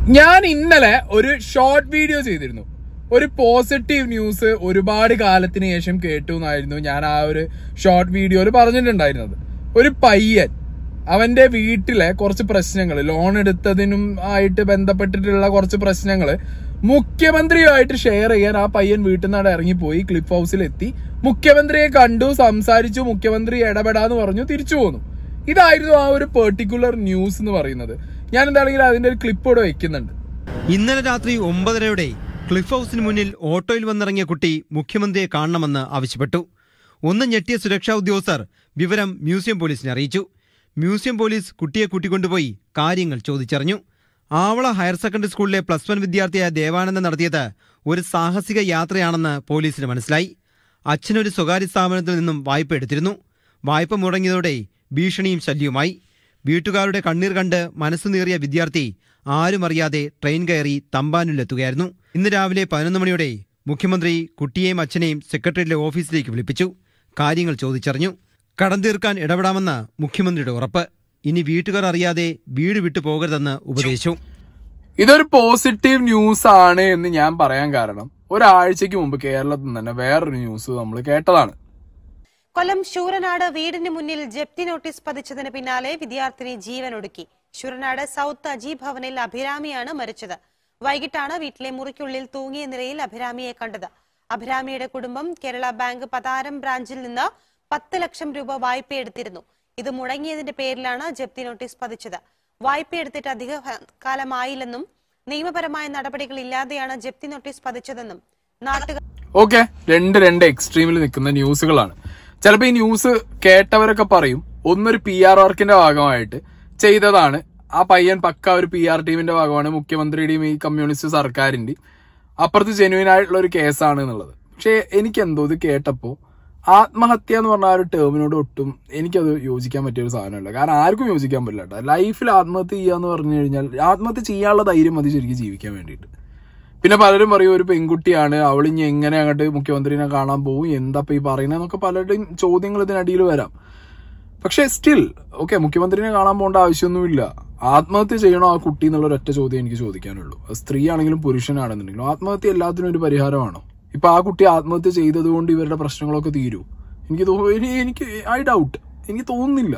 ഞാൻ ഇന്നലെ ഒരു ഷോർട്ട് വീഡിയോ ചെയ്തിരുന്നു ഒരു പോസിറ്റീവ് ന്യൂസ് ഒരുപാട് കാലത്തിന് ശേഷം കേട്ടു എന്നായിരുന്നു ഞാൻ ആ ഒരു ഷോർട്ട് വീഡിയോയിൽ പറഞ്ഞിട്ടുണ്ടായിരുന്നത് ഒരു പയ്യൻ അവന്റെ വീട്ടിലെ കുറച്ച് പ്രശ്നങ്ങൾ ലോൺ എടുത്തതിനും ആയിട്ട് ബന്ധപ്പെട്ടിട്ടുള്ള കുറച്ച് പ്രശ്നങ്ങൾ മുഖ്യമന്ത്രിയുമായിട്ട് ഷെയർ ചെയ്യാൻ ആ പയ്യൻ വീട്ടിൽ നിന്നാണ് ഇറങ്ങിപ്പോയി ക്ലിഫ് ഹൗസിലെത്തി മുഖ്യമന്ത്രിയെ കണ്ടു സംസാരിച്ചു മുഖ്യമന്ത്രി ഇടപെടാന്ന് പറഞ്ഞു തിരിച്ചു പോന്നു ഇതായിരുന്നു ആ ഒരു പെർട്ടിക്കുലർ ന്യൂസ് എന്ന് പറയുന്നത് ഞാൻ എന്താണെങ്കിലും അതിന്റെ ഒരു ക്ലിപ്പ് ഇവിടെ വെക്കുന്നുണ്ട് ഇന്നലെ രാത്രി ഒമ്പതരയോടെ ക്ലിഫ് ഹൗസിന് മുന്നിൽ ഓട്ടോയിൽ വന്നിറങ്ങിയ കുട്ടി മുഖ്യമന്ത്രിയെ കാണണമെന്ന് ആവശ്യപ്പെട്ടു ഒന്ന് ഞെട്ടിയ സുരക്ഷാ ഉദ്യോഗസ്ഥർ വിവരം മ്യൂസിയം പോലീസിനെ അറിയിച്ചു മ്യൂസിയം പോലീസ് കുട്ടിയെ കൂട്ടിക്കൊണ്ടുപോയി കാര്യങ്ങൾ ചോദിച്ചറിഞ്ഞു ആവള ഹയർ സെക്കൻഡറി സ്കൂളിലെ പ്ലസ് വൺ വിദ്യാർത്ഥിയായ ദേവാനന്ദൻ നടത്തിയത് ഒരു സാഹസിക യാത്രയാണെന്ന് പോലീസിന് മനസ്സിലായി അച്ഛനൊരു സ്വകാര്യ സ്ഥാപനത്തിൽ നിന്നും വായ്പ എടുത്തിരുന്നു വായ്പ മുടങ്ങിയതോടെ ഭീഷണിയും ശല്യവുമായി വീട്ടുകാരുടെ കണ്ണീർ കണ്ട് മനസ്സു നീറിയ വിദ്യാർത്ഥി ആരും അറിയാതെ ട്രെയിൻ കയറി തമ്പാനിലെത്തുകയായിരുന്നു ഇന്ന് രാവിലെ പതിനൊന്ന് മണിയോടെ മുഖ്യമന്ത്രി കുട്ടിയെയും അച്ഛനെയും സെക്രട്ടറിയുടെ ഓഫീസിലേക്ക് വിളിപ്പിച്ചു കാര്യങ്ങൾ ചോദിച്ചറിഞ്ഞു കടം തീർക്കാൻ ഇടപെടാമെന്ന് മുഖ്യമന്ത്രിയുടെ ഉറപ്പ് ഇനി വീട്ടുകാർ അറിയാതെ വീട് വിട്ടു പോകരുതെന്ന് ഉപദേശിച്ചു ഇതൊരു പോസിറ്റീവ് ന്യൂസ് ആണ് എന്ന് ഞാൻ പറയാൻ കാരണം ഒരാഴ്ചക്ക് മുമ്പ് കേരളത്തിൽ നിന്ന് തന്നെ വേറൊരു ന്യൂസ് നമ്മൾ കേട്ടതാണ് കൊല്ലം ശൂരനാട് വീടിന് മുന്നിൽ ജപ്തി നോട്ടീസ് പതിച്ചതിന് പിന്നാലെ വിദ്യാർത്ഥിനി ജീവനൊടുക്കി ശൂരനാട് സൗത്ത് അജി ഭവനിൽ അഭിരാമിയാണ് മരിച്ചത് വൈകിട്ടാണ് വീട്ടിലെ മുറിക്കുള്ളിൽ തൂങ്ങിയ നിലയിൽ അഭിരാമിയെ കണ്ടത് അഭിരാമിയുടെ കുടുംബം കേരള ബാങ്ക് പതാരം ബ്രാഞ്ചിൽ നിന്ന് പത്ത് ലക്ഷം രൂപ വായ്പയെടുത്തിരുന്നു ഇത് മുടങ്ങിയതിന്റെ പേരിലാണ് ജപ്തി നോട്ടീസ് പതിച്ചത് വായ്പയെടുത്തിട്ട് അധിക കാലമായില്ലെന്നും നിയമപരമായ നടപടികൾ ഇല്ലാതെയാണ് ജപ്തി നോട്ടീസ് പതിച്ചതെന്നും നാട്ടുകാർ ഓക്കെ രണ്ട് രണ്ട് എക്സ്ട്രീമിൽ നിൽക്കുന്ന ന്യൂസുകളാണ് ചിലപ്പോൾ ഈ ന്യൂസ് കേട്ടവരൊക്കെ പറയും ഒന്നൊരു പി ആർ വർക്കിന്റെ ഭാഗമായിട്ട് ചെയ്തതാണ് ആ പയ്യൻ പക്ക ഒരു പി ആർ ടീമിന്റെ ഭാഗമാണ് മുഖ്യമന്ത്രിയുടെയും ഈ കമ്മ്യൂണിസ്റ്റ് സർക്കാരിന്റെയും അപ്പുറത്ത് ജെന്യൂൻ ആയിട്ടുള്ള ഒരു കേസാണ് എന്നുള്ളത് പക്ഷേ എനിക്ക് എന്തോ ഇത് കേട്ടപ്പോ ആത്മഹത്യ എന്ന് പറഞ്ഞ ആ ഒരു ടേമിനോട് ഒട്ടും എനിക്കത് യോജിക്കാൻ പറ്റിയ ഒരു സാധനമല്ല കാരണം ആർക്കും യോജിക്കാൻ പറ്റില്ല കേട്ടോ ലൈഫിൽ ആത്മഹത്യ ചെയ്യാന്ന് പറഞ്ഞു കഴിഞ്ഞാൽ ആത്മഹത്യ ചെയ്യാനുള്ള ധൈര്യം മതി ശരിക്കും ജീവിക്കാൻ വേണ്ടിയിട്ട് പിന്നെ പലരും പറയും ഒരു പെൺകുട്ടിയാണ് അവൾ ഇനി എങ്ങനെ അങ്ങോട്ട് മുഖ്യമന്ത്രിനെ കാണാൻ പോകും എന്താ ഇപ്പൊ ഈ പറയുന്നതെന്നൊക്കെ പലരുടെയും ചോദ്യങ്ങൾ ഇതിനടിയിൽ വരാം പക്ഷെ സ്റ്റിൽ ഓക്കെ മുഖ്യമന്ത്രിനെ കാണാൻ പോകേണ്ട ആവശ്യമൊന്നുമില്ല ആത്മഹത്യ ചെയ്യണോ ആ കുട്ടി എന്നുള്ള ഒരൊറ്റ ചോദ്യം എനിക്ക് ചോദിക്കാനുള്ളൂ അത് സ്ത്രീ ആണെങ്കിലും പുരുഷനാണെന്നുണ്ടെങ്കിലും ആത്മഹത്യ എല്ലാത്തിനും ഒരു പരിഹാരമാണോ ഇപ്പൊ ആ കുട്ടി ആത്മഹത്യ ചെയ്തതുകൊണ്ട് ഇവരുടെ പ്രശ്നങ്ങളൊക്കെ തീരൂ എനിക്ക് തോ- ഇനി- എനിക്ക് ഐ ഡൗട്ട് എനിക്ക് തോന്നുന്നില്ല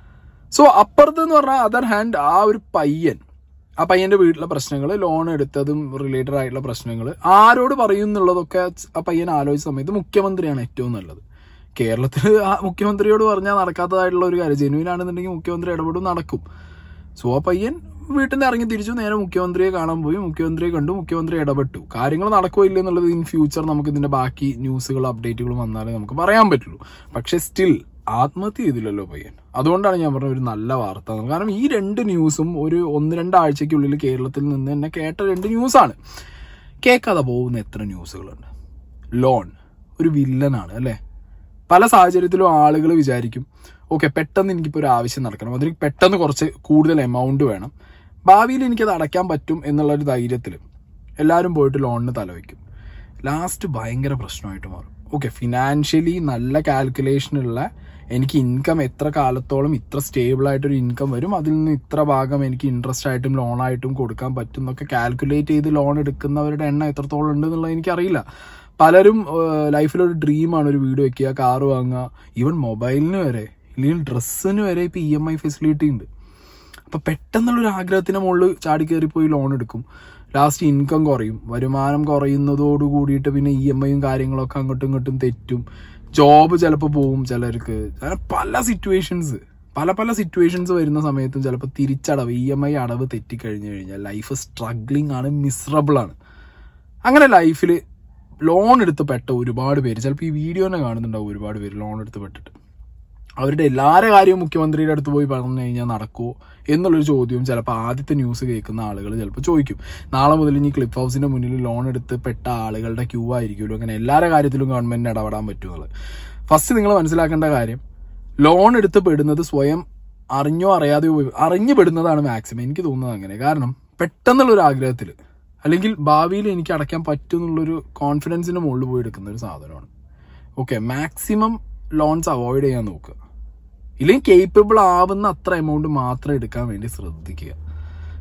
സോ അപ്പുറത്ത് എന്ന് പറഞ്ഞാൽ അതർ ഹാൻഡ് ആ ഒരു പയ്യൻ ആ പയ്യന്റെ വീട്ടിലെ പ്രശ്നങ്ങൾ ലോൺ എടുത്തതും റിലേറ്റഡ് ആയിട്ടുള്ള പ്രശ്നങ്ങൾ ആരോട് പറയും എന്നുള്ളതൊക്കെ ആ പയ്യൻ ആലോചിച്ച സമയത്ത് മുഖ്യമന്ത്രിയാണ് ഏറ്റവും നല്ലത് കേരളത്തിൽ ആ മുഖ്യമന്ത്രിയോട് പറഞ്ഞാൽ നടക്കാത്തതായിട്ടുള്ള ഒരു കാര്യം ജെനുവിൻ ആണെന്നുണ്ടെങ്കിൽ മുഖ്യമന്ത്രി ഇടപെടും നടക്കും സോ ആ പയ്യൻ വീട്ടിൽ നിന്ന് ഇറങ്ങി തിരിച്ചു നേരെ മുഖ്യമന്ത്രിയെ കാണാൻ പോയി മുഖ്യമന്ത്രിയെ കണ്ടു മുഖ്യമന്ത്രി ഇടപെട്ടു കാര്യങ്ങൾ നടക്കോ ഇല്ല എന്നുള്ളത് ഇൻ ഫ്യൂച്ചർ നമുക്ക് ഇതിന്റെ ബാക്കി ന്യൂസുകൾ അപ്ഡേറ്റുകൾ വന്നാലേ നമുക്ക് പറയാൻ പറ്റുള്ളൂ പക്ഷെ സ്റ്റിൽ ആത്മഹത്യ ചെയ്തില്ലല്ലോ പയ്യൻ അതുകൊണ്ടാണ് ഞാൻ പറഞ്ഞ ഒരു നല്ല വാർത്ത കാരണം ഈ രണ്ട് ന്യൂസും ഒരു ഒന്ന് രണ്ടാഴ്ചയ്ക്കുള്ളിൽ കേരളത്തിൽ നിന്ന് തന്നെ കേട്ട രണ്ട് ന്യൂസാണ് കേൾക്കാതെ പോകുന്ന എത്ര ന്യൂസുകളുണ്ട് ലോൺ ഒരു വില്ലനാണ് അല്ലേ പല സാഹചര്യത്തിലും ആളുകൾ വിചാരിക്കും ഓക്കെ പെട്ടെന്ന് എനിക്കിപ്പോൾ ഒരു ആവശ്യം നടക്കണം അതിന് പെട്ടെന്ന് കുറച്ച് കൂടുതൽ എമൗണ്ട് വേണം ഭാവിയിൽ എനിക്കത് അടയ്ക്കാൻ പറ്റും എന്നുള്ള ഒരു ധൈര്യത്തിൽ എല്ലാവരും പോയിട്ട് ലോണിന് തലവെക്കും ലാസ്റ്റ് ഭയങ്കര പ്രശ്നമായിട്ട് മാറും ഓക്കെ ഫിനാൻഷ്യലി നല്ല കാൽക്കുലേഷനുള്ള എനിക്ക് ഇൻകം എത്ര കാലത്തോളം ഇത്ര സ്റ്റേബിൾ ആയിട്ടൊരു ഇൻകം വരും അതിൽ നിന്ന് ഇത്ര ഭാഗം എനിക്ക് ഇൻട്രസ്റ്റ് ആയിട്ടും ലോണായിട്ടും കൊടുക്കാൻ പറ്റും എന്നൊക്കെ കാൽക്കുലേറ്റ് ചെയ്ത് ലോൺ എടുക്കുന്നവരുടെ എണ്ണം എത്രത്തോളം ഉണ്ട് എന്നുള്ളത് എനിക്കറിയില്ല പലരും ലൈഫിലൊരു ഡ്രീമാണ് ഒരു വീട് വെക്കുക കാറ് വാങ്ങുക ഈവൻ മൊബൈലിന് വരെ ഇല്ലെങ്കിൽ ഡ്രസ്സിന് വരെ ഇപ്പൊ ഇ എം ഐ ഫെസിലിറ്റി ഉണ്ട് അപ്പൊ പെട്ടെന്നുള്ള ഒരു ആഗ്രഹത്തിന് മുകളിൽ ചാടി കയറിപ്പോയി ലോൺ എടുക്കും ലാസ്റ്റ് ഇൻകം കുറയും വരുമാനം കുറയുന്നതോട് കൂടിയിട്ട് പിന്നെ ഇ എം ഐയും കാര്യങ്ങളൊക്കെ അങ്ങോട്ടും ഇങ്ങോട്ടും തെറ്റും ജോബ് ചിലപ്പോൾ പോവും ചിലർക്ക് അങ്ങനെ പല സിറ്റുവേഷൻസ് പല പല സിറ്റുവേഷൻസ് വരുന്ന സമയത്തും ചിലപ്പോൾ തിരിച്ചടവ് ഇ എം ഐ അടവ് തെറ്റിക്കഴിഞ്ഞു കഴിഞ്ഞാൽ ലൈഫ് സ്ട്രഗ്ലിംഗ് ആണ് മിസറബിൾ ആണ് അങ്ങനെ ലൈഫിൽ ലോൺ എടുത്ത് പെട്ട ഒരുപാട് പേര് ചിലപ്പോൾ ഈ വീഡിയോ തന്നെ കാണുന്നുണ്ടാവും ഒരുപാട് പേര് ലോൺ എടുത്ത് പെട്ടിട്ട് അവരുടെ എല്ലാവരുടെ കാര്യവും മുഖ്യമന്ത്രിയുടെ അടുത്ത് പോയി പറഞ്ഞു കഴിഞ്ഞാൽ നടക്കുമോ എന്നുള്ളൊരു ചോദ്യവും ചിലപ്പോൾ ആദ്യത്തെ ന്യൂസ് കേൾക്കുന്ന ആളുകൾ ചിലപ്പോൾ ചോദിക്കും നാളെ മുതൽ ഇനി ക്ലിപ്പ് ഹൗസിന്റെ മുന്നിൽ ലോൺ എടുത്ത് പെട്ട ആളുകളുടെ ക്യൂ ആയിരിക്കുമല്ലോ അങ്ങനെ എല്ലാവരുടെ കാര്യത്തിലും ഗവൺമെന്റിന് ഇടപെടാൻ പറ്റുമെന്നുള്ളത് ഫസ്റ്റ് നിങ്ങൾ മനസ്സിലാക്കേണ്ട കാര്യം ലോൺ എടുത്ത് പെടുന്നത് സ്വയം അറിഞ്ഞോ അറിയാതെയോ പോയി- അറിഞ്ഞു പെടുന്നതാണ് മാക്സിമം എനിക്ക് തോന്നുന്നത് അങ്ങനെ കാരണം പെട്ടെന്നുള്ള ഒരു ആഗ്രഹത്തിൽ അല്ലെങ്കിൽ ഭാവിയിൽ എനിക്ക് അടയ്ക്കാൻ പറ്റും എന്നുള്ളൊരു കോൺഫിഡൻസിന്റെ മുകളിൽ പോയി എടുക്കുന്ന ഒരു സാധനമാണ് ഓക്കെ മാക്സിമം ലോൺസ് അവോയ്ഡ് ചെയ്യാൻ നോക്കുക ഇല്ലെങ്കിൽ കേപ്പബിൾ ആവുന്ന അത്ര എമൗണ്ട് മാത്രം എടുക്കാൻ വേണ്ടി ശ്രദ്ധിക്കുക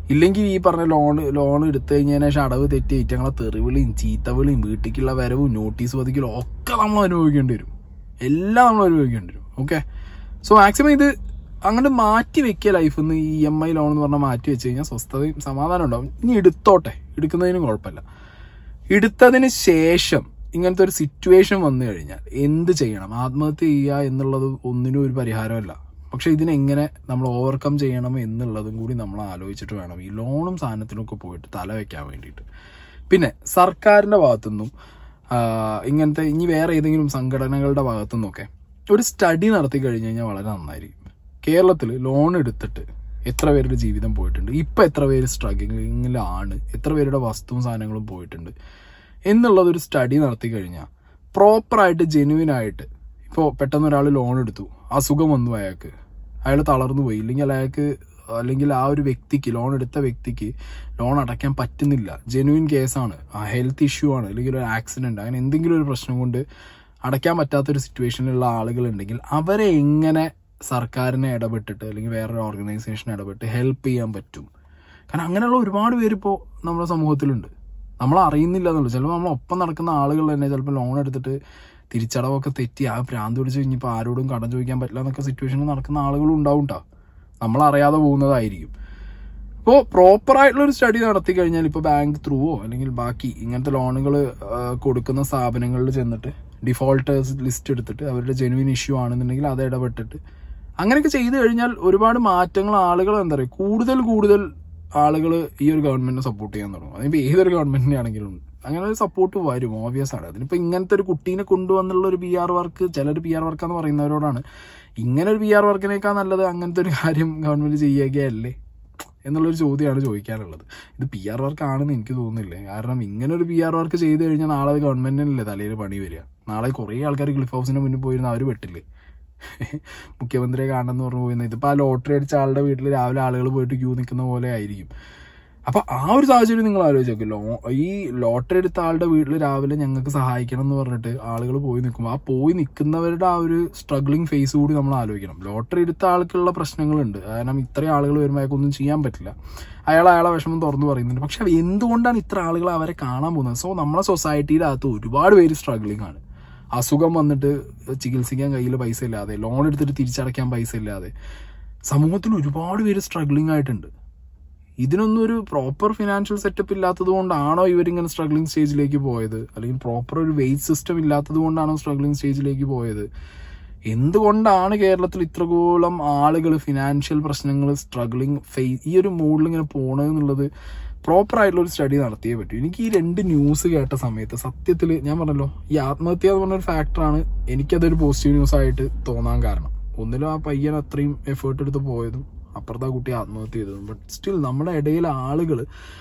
ഇല്ലെങ്കിൽ ഈ പറഞ്ഞ ലോൺ ലോൺ എടുത്തു കഴിഞ്ഞതിന് ശേഷം അടവ് തെറ്റി ഏറ്റങ്ങളെ തെറിവിളിയും ചീത്തവിളിയും വീട്ടിലേക്കുള്ള വരവും നോട്ടീസ് പതിക്കലും ഒക്കെ നമ്മൾ അനുഭവിക്കേണ്ടി വരും എല്ലാം നമ്മൾ അനുഭവിക്കേണ്ടി വരും ഓക്കെ സോ മാക്സിമം ഇത് അങ്ങോട്ട് മാറ്റി വെക്കുക ലൈഫിൽ നിന്ന് ഈ എം ഐ ലോൺ എന്ന് പറഞ്ഞാൽ മാറ്റി വെച്ച് കഴിഞ്ഞാൽ സ്വസ്ഥതയും സമാധാനം ഉണ്ടാവും ഇനി എടുത്തോട്ടെ എടുക്കുന്നതിനും കുഴപ്പമില്ല എടുത്തതിന് ശേഷം ഇങ്ങനത്തെ ഒരു സിറ്റുവേഷൻ വന്നു കഴിഞ്ഞാൽ എന്ത് ചെയ്യണം ആത്മഹത്യ ചെയ്യുക എന്നുള്ളത് ഒന്നിനും ഒരു പരിഹാരമല്ല പക്ഷെ ഇതിനെങ്ങനെ നമ്മൾ ഓവർകം ചെയ്യണം എന്നുള്ളതും കൂടി നമ്മൾ ആലോചിച്ചിട്ട് വേണം ഈ ലോണും സാധനത്തിനൊക്കെ പോയിട്ട് തല വെക്കാൻ വേണ്ടിയിട്ട് പിന്നെ സർക്കാരിന്റെ ഭാഗത്തുനിന്നും ആ, ഇങ്ങനത്തെ ഇനി വേറെ ഏതെങ്കിലും സംഘടനകളുടെ ഭാഗത്തുനിന്നൊക്കെ ഒരു സ്റ്റഡി നടത്തി കഴിഞ്ഞു കഴിഞ്ഞാൽ വളരെ നന്നായിരിക്കും കേരളത്തിൽ ലോൺ എടുത്തിട്ട് എത്ര പേരുടെ ജീവിതം പോയിട്ടുണ്ട് ഇപ്പം എത്ര പേര് സ്ട്രഗിങ്ങിലാണ് എത്ര പേരുടെ വസ്തുവും സാധനങ്ങളും പോയിട്ടുണ്ട് എന്നുള്ളതൊരു സ്റ്റഡി നടത്തി കഴിഞ്ഞാൽ പ്രോപ്പറായിട്ട് ജെന്യുവിൻ ആയിട്ട് ഇപ്പോൾ പെട്ടെന്ന് ഒരാൾ ലോൺ എടുത്തു അസുഖം വന്നു അയാൾക്ക് അയാൾ തളർന്നു പോയി ഇല്ലെങ്കിൽ അയാൾക്ക് അല്ലെങ്കിൽ ആ ഒരു വ്യക്തിക്ക് ലോൺ എടുത്ത വ്യക്തിക്ക് ലോൺ അടയ്ക്കാൻ പറ്റുന്നില്ല ജെനുവിൻ കേസാണ് ആ ഹെൽത്ത് ഇഷ്യൂ ആണ് അല്ലെങ്കിൽ ഒരു ആക്സിഡന്റ് അങ്ങനെ എന്തെങ്കിലും ഒരു പ്രശ്നം കൊണ്ട് അടയ്ക്കാൻ പറ്റാത്തൊരു സിറ്റുവേഷനിലുള്ള ആളുകളുണ്ടെങ്കിൽ അവരെ എങ്ങനെ സർക്കാരിനെ ഇടപെട്ടിട്ട് അല്ലെങ്കിൽ വേറൊരു ഓർഗനൈസേഷൻ ഇടപെട്ട് ഹെൽപ്പ് ചെയ്യാൻ പറ്റും കാരണം അങ്ങനെയുള്ള ഒരുപാട് പേര് ഇപ്പോൾ നമ്മുടെ സമൂഹത്തിലുണ്ട് നമ്മൾ അറിയുന്നില്ല എന്നുള്ളൂ ചിലപ്പോൾ നമ്മൾ ഒപ്പം നടക്കുന്ന ആളുകൾ തന്നെ ചിലപ്പോൾ ലോൺ എടുത്തിട്ട് തിരിച്ചടവൊക്കെ തെറ്റി ആ ഭ്രാന്ത് പിടിച്ച് കഴിഞ്ഞപ്പോൾ ആരോടും കടം ചോദിക്കാൻ പറ്റില്ല എന്നൊക്കെ സിറ്റുവേഷനിൽ നടക്കുന്ന ആളുകളും ഉണ്ടാവും ട്ടോ. നമ്മൾ അറിയാതെ പോകുന്നതായിരിക്കും ഇപ്പോൾ പ്രോപ്പർ ആയിട്ടുള്ള ഒരു സ്റ്റഡി നടത്തി കഴിഞ്ഞാൽ ഇപ്പോൾ ബാങ്ക് ത്രൂവോ അല്ലെങ്കിൽ ബാക്കി ഇങ്ങനത്തെ ലോണുകൾ കൊടുക്കുന്ന സ്ഥാപനങ്ങളിൽ ചെന്നിട്ട് ഡിഫോൾട്ടേഴ്സ് ലിസ്റ്റ് എടുത്തിട്ട് അവരുടെ ജെനുവിൻ ഇഷ്യൂ ആണെന്നുണ്ടെങ്കിൽ അത് ഇടപെട്ടിട്ട് അങ്ങനെയൊക്കെ ചെയ്തു കഴിഞ്ഞാൽ ഒരുപാട് മാറ്റങ്ങൾ ആളുകൾ എന്താ പറയുക കൂടുതൽ കൂടുതൽ ആളുകൾ ഈ ഒരു ഗവൺമെന്റിനെ സപ്പോർട്ട് ചെയ്യാൻ തുടങ്ങും അതിപ്പോൾ ഏതൊരു ഗവൺമെന്റിനെ ആണെങ്കിലും അങ്ങനെ ഒരു സപ്പോർട്ട് വരും ഓബിയസ് ആണ് അതിനിപ്പോൾ ഇങ്ങനത്തെ ഒരു കുട്ടീനെ കൊണ്ടുവന്നുള്ള ഒരു പി ആർ വർക്ക് ചിലർ പി ആർ വർക്കാന്ന് പറയുന്നവരോടാണ് ഇങ്ങനെ ഒരു പി ആർ വർക്കിനേക്കാൾ നല്ലത് അങ്ങനത്തെ ഒരു കാര്യം ഗവൺമെന്റ് ചെയ്യുകയല്ലേ എന്നുള്ളൊരു ചോദ്യമാണ് ചോദിക്കാനുള്ളത് ഇത് പി ആർ വർക്ക് ആണെന്ന് എനിക്ക് തോന്നുന്നില്ല കാരണം ഇങ്ങനെ ഒരു പി ആർ വർക്ക് ചെയ്ത് കഴിഞ്ഞാൽ നാളെ അത് ഗവൺമെന്റിനല്ലേ തലയിൽ പണി വരിക നാളെ കുറേ ആൾക്കാർ ക്ലിഫ് ഹൗസിന് മുന്നിൽ പോയിരുന്ന അവർ പെട്ടില്ലേ മുഖ്യമന്ത്രിയെ കാണണമെന്ന് പറഞ്ഞു പോയിരുന്നത് ഇതിപ്പോൾ ആ ലോട്ടറി അടിച്ച ആളുടെ വീട്ടിൽ രാവിലെ ആളുകൾ പോയിട്ട് ക്യൂ നിൽക്കുന്ന പോലെ ആയിരിക്കും അപ്പൊ ആ ഒരു സാഹചര്യം നിങ്ങൾ ആലോചിച്ച് നോക്ക് ലോ ഈ ലോട്ടറി എടുത്ത ആളുടെ വീട്ടിൽ രാവിലെ ഞങ്ങൾക്ക് സഹായിക്കണം എന്ന് പറഞ്ഞിട്ട് ആളുകൾ പോയി നിൽക്കുമ്പോൾ ആ പോയി നിൽക്കുന്നവരുടെ ആ ഒരു സ്ട്രഗ്ലിംഗ് ഫേസ് കൂടി നമ്മൾ ആലോചിക്കണം ലോട്ടറി എടുത്ത ആൾക്കുള്ള പ്രശ്നങ്ങളുണ്ട് കാരണം ഇത്രയും ആളുകൾ വരുമ്പോൾ അയാൾക്കൊന്നും ചെയ്യാൻ പറ്റില്ല അയാൾ അയാളെ വിഷമം തുറന്നു പറയുന്നുണ്ട് പക്ഷെ എന്തുകൊണ്ടാണ് ഇത്ര ആളുകൾ അവരെ കാണാൻ പോകുന്നത് സോ നമ്മുടെ സൊസൈറ്റിയുടെ അകത്ത് ഒരുപാട് പേര് സ്ട്രഗ്ലിംഗ് ആണ് അസുഖം വന്നിട്ട് ചികിത്സിക്കാൻ കയ്യിൽ പൈസ ഇല്ലാതെ ലോൺ എടുത്തിട്ട് തിരിച്ചടയ്ക്കാൻ പൈസ ഇല്ലാതെ സമൂഹത്തിൽ ഒരുപാട് പേര് സ്ട്രഗ്ലിംഗ് ആയിട്ടുണ്ട് ഇതിനൊന്നും ഒരു പ്രോപ്പർ ഫിനാൻഷ്യൽ സെറ്റപ്പ് ഇല്ലാത്തത് കൊണ്ടാണോ ഇവരിങ്ങനെ സ്ട്രഗ്ലിംഗ് സ്റ്റേജിലേക്ക് പോയത് അല്ലെങ്കിൽ പ്രോപ്പർ ഒരു വെയിറ്റ് സിസ്റ്റം ഇല്ലാത്തത് കൊണ്ടാണോ സ്ട്രഗ്ലിംഗ് സ്റ്റേജിലേക്ക് പോയത് എന്തുകൊണ്ടാണ് കേരളത്തിൽ ഇത്രകോളം ആളുകൾ ഫിനാൻഷ്യൽ പ്രശ്നങ്ങൾ സ്ട്രഗ്ലിംഗ് ഫേസ് ഈ ഒരു മോഡിൽ ഇങ്ങനെ പോണതെന്നുള്ളത് പ്രോപ്പർ ആയിട്ടുള്ള ഒരു സ്റ്റഡി നടത്തിയേ പറ്റൂ എനിക്ക് ഈ രണ്ട് ന്യൂസ് കേട്ട സമയത്ത് സത്യത്തിൽ ഞാൻ പറഞ്ഞല്ലോ ഈ ആത്മഹത്യ എന്ന് പറഞ്ഞൊരു ഫാക്ടറാണ് എനിക്കതൊരു പോസിറ്റീവ് ന്യൂസ് ആയിട്ട് തോന്നാൻ കാരണം ഒന്നിലും ആ പയ്യൻ അത്രയും എഫേർട്ട് എടുത്ത് പോയതും അപ്പുറത്ത് ആ കുട്ടി ആത്മഹത്യ ചെയ്തതും ബട്ട് സ്റ്റിൽ നമ്മുടെ ഇടയിൽ ആളുകൾ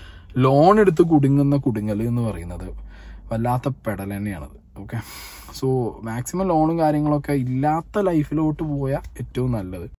ലോൺ എടുത്ത് കുടുങ്ങുന്ന കുടുങ്ങൽ എന്ന് പറയുന്നത് വല്ലാത്ത പെടൽ തന്നെയാണത് ഓക്കെ സോ മാക്സിമം ലോണും കാര്യങ്ങളൊക്കെ ഇല്ലാത്ത ലൈഫിലോട്ട് പോയാൽ ഏറ്റവും നല്ലത്